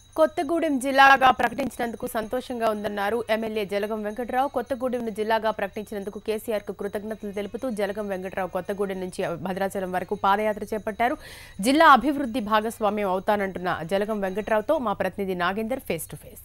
కొత్తగూడెం జిల్లాగా ప్రకటించినందుకు సంతోషంగా ఉందన్నారు ఎమ్మెల్యే జలగం వెంకట్రావు కొత్తగూడెంను జిల్లాగా ప్రకటించినందుకు కేసీఆర్ కు కృతజ్ఞతలు తెలుపుతూ జలగం వెంకట్రావు కొత్తగూడెం నుంచి భద్రాచలం వరకు పాదయాత్ర చేపట్టారు జిల్లా అభివృద్ధి భాగస్వామ్యం అవుతానంటున్న జలగం వెంకట్రావుతో మా ప్రతినిధి నాగేందర్ ఫేస్ టు ఫేస్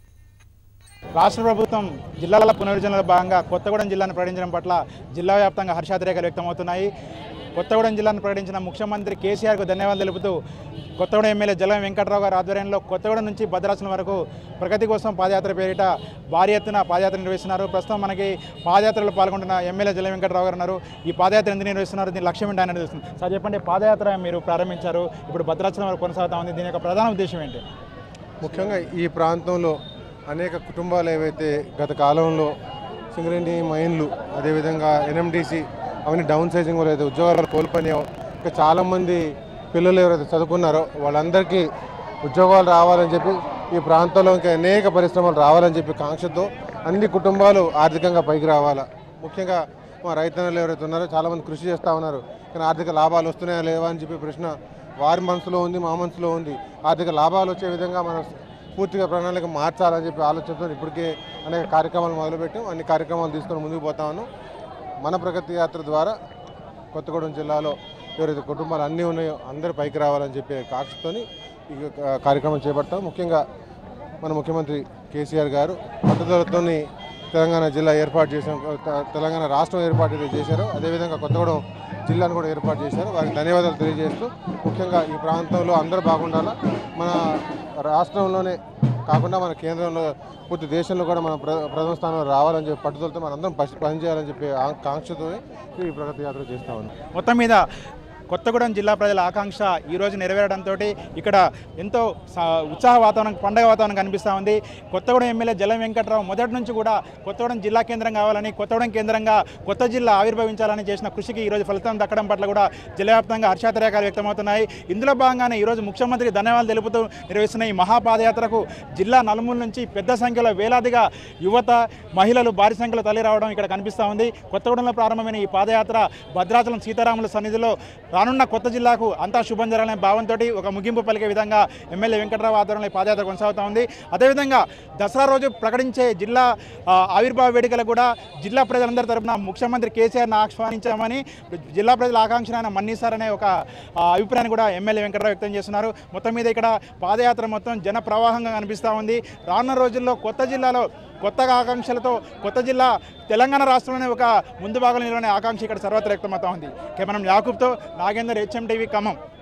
రాష్ట్ర ప్రభుత్వం జిల్లాల పునర్విజనలో భాగంగా కొత్తగూడెం జిల్లాను ప్రకటించడం పట్ల జిల్లా వ్యాప్తంగా హర్షాతిరేకాలు వ్యక్తమవుతున్నాయి కొత్తగూడెం జిల్లాను ప్రకటించిన ముఖ్యమంత్రి కేసీఆర్కు ధన్యవాదాలు తెలుపుతూ కొత్తగూడెం ఎమ్మెల్యే జలం వెంకట్రావు గారి ఆధ్వర్యంలో కొత్తగూడెం నుంచి భద్రాచలం వరకు ప్రగతి కోసం పాదయాత్ర పేరిట భారీ ఎత్తున పాదయాత్ర నిర్వహిస్తున్నారు ప్రస్తుతం మనకి పాదయాత్రలో పాల్గొంటున్న ఎమ్మెల్యే జలం వెంకట్రావు గారు ఉన్నారు ఈ పాదయాత్ర ఎందుకు నిర్వహిస్తున్నారు దీని లక్ష్యం ఏంటి అనేది తెలుస్తుంది సార్ చెప్పండి పాదయాత్ర మీరు ప్రారంభించారు ఇప్పుడు భద్రాచలం వరకు కొనసాగుతా ఉంది దీని యొక్క ప్రధాన ఉద్దేశం ఏంటి ముఖ్యంగా ఈ ప్రాంతంలో అనేక కుటుంబాలు ఏవైతే గత కాలంలో సింగరేణి మైన్లు అదేవిధంగా ఎన్ఎండిసి అవన్నీ డౌన్ సైజింగ్ వల్ల అయితే ఉద్యోగాలు కోల్పోయినాయో ఇంకా చాలామంది పిల్లలు ఎవరైతే చదువుకున్నారో వాళ్ళందరికీ ఉద్యోగాలు రావాలని చెప్పి ఈ ప్రాంతంలో ఇంకా అనేక పరిశ్రమలు రావాలని చెప్పి కాంక్షతో అన్ని కుటుంబాలు ఆర్థికంగా పైకి రావాలా ముఖ్యంగా మా రైతన్నలు ఎవరైతే ఉన్నారో చాలామంది కృషి చేస్తూ ఉన్నారు కానీ ఆర్థిక లాభాలు వస్తున్నాయా లేవా అని చెప్పి ప్రశ్న వారి మనసులో ఉంది మా మనసులో ఉంది ఆర్థిక లాభాలు వచ్చే విధంగా మనం పూర్తిగా ప్రణాళిక మార్చాలని చెప్పి ఆలోచనతో ఇప్పటికే అనేక కార్యక్రమాలు మొదలుపెట్టాం అన్ని కార్యక్రమాలు తీసుకొని ముందుకు పోతా ఉన్నాం మన ప్రగతి యాత్ర ద్వారా కొత్తగూడెం జిల్లాలో ఎవరైతే కుటుంబాలు అన్నీ ఉన్నాయో అందరూ పైకి రావాలని చెప్పే కాక్షతోని ఈ కా- కార్యక్రమం చేపడతాం ముఖ్యంగా మన ముఖ్యమంత్రి కేసీఆర్ గారు పట్టుదలతో తెలంగాణ జిల్లా ఏర్పాటు చేసాం త- తెలంగాణ రాష్ట్రం ఏర్పాటు అయితే చేశారో అదేవిధంగా కొత్తగూడెం జిల్లాను కూడా ఏర్పాటు చేశారు వారికి ధన్యవాదాలు తెలియజేస్తూ ముఖ్యంగా ఈ ప్రాంతంలో అందరూ బాగుండాలా మన రాష్ట్రంలోనే కాకుండా మన కేంద్రంలో పూర్తి దేశంలో కూడా మన ప్ర ప్రథమ స్థానంలో రావాలని చెప్పి పట్టుదలతో మనందరం పని పనిచేయాలని చెప్పి ఆ- కాంక్షతో ఈ ప్రగతి యాత్ర చేస్తా ఉన్నాం మొత్తం మీద కొత్తగూడెం జిల్లా ప్రజల ఆకాంక్ష ఈరోజు నెరవేరడంతో ఇక్కడ ఎంతో స- ఉత్సాహ వాతావరణం పండగ వాతావరణం కనిపిస్తూ ఉంది కొత్తగూడెం ఎమ్మెల్యే జలం వెంకట్రావు మొదటి నుంచి కూడా కొత్తగూడెం జిల్లా కేంద్రం కావాలని కొత్తగూడెం కేంద్రంగా కొత్త జిల్లా ఆవిర్భవించాలని చేసిన కృషికి ఈరోజు ఫలితం దక్కడం పట్ల కూడా జిల్లా వ్యాప్తంగా హర్షాతిరేకాలు వ్యక్తమవుతున్నాయి ఇందులో భాగంగానే ఈరోజు ముఖ్యమంత్రి ధన్యవాదాలు తెలుపుతూ నిర్వహిస్తున్న ఈ మహాపాదయాత్రకు జిల్లా నలుమూల నుంచి పెద్ద సంఖ్యలో వేలాదిగా యువత మహిళలు భారీ సంఖ్యలో తరలి రావడం ఇక్కడ కనిపిస్తూ ఉంది కొత్తగూడెంలో ప్రారంభమైన ఈ పాదయాత్ర భద్రాచలం సీతారాముల సన్నిధిలో రానున్న కొత్త జిల్లాకు అంతా శుభం జరగాలనే భావంతో ఒక ముగింపు పలికే విధంగా ఎమ్మెల్యే వెంకట్రావు ఆధ్వర్యంలో ఈ పాదయాత్ర కొనసాగుతూ ఉంది అదేవిధంగా దసరా రోజు ప్రకటించే జిల్లా ఆ, ఆవిర్భావ వేడుకలు కూడా జిల్లా ప్రజలందరి తరపున ముఖ్యమంత్రి కేసీఆర్ను ఆహ్వానించామని జిల్లా ప్రజల ఆకాంక్ష ఆయన మన్నిస్తారనే ఒక ఆ, అభిప్రాయాన్ని కూడా ఎమ్మెల్యే వెంకట్రావు వ్యక్తం చేస్తున్నారు మొత్తం మీద ఇక్కడ పాదయాత్ర మొత్తం జన ప్రవాహంగా కనిపిస్తూ ఉంది రానున్న రోజుల్లో కొత్త జిల్లాలో కొత్తగా ఆకాంక్షలతో కొత్త జిల్లా తెలంగాణ రాష్ట్రంలోనే ఒక ముందు భాగంలో నిలవనే ఆకాంక్ష ఇక్కడ సర్వత్ర వ్యక్తమవుతా ఉంది కెమెరా యాకూబ్తో నాగేందర్ హెచ్ఎం టీవీ ఖమ్మం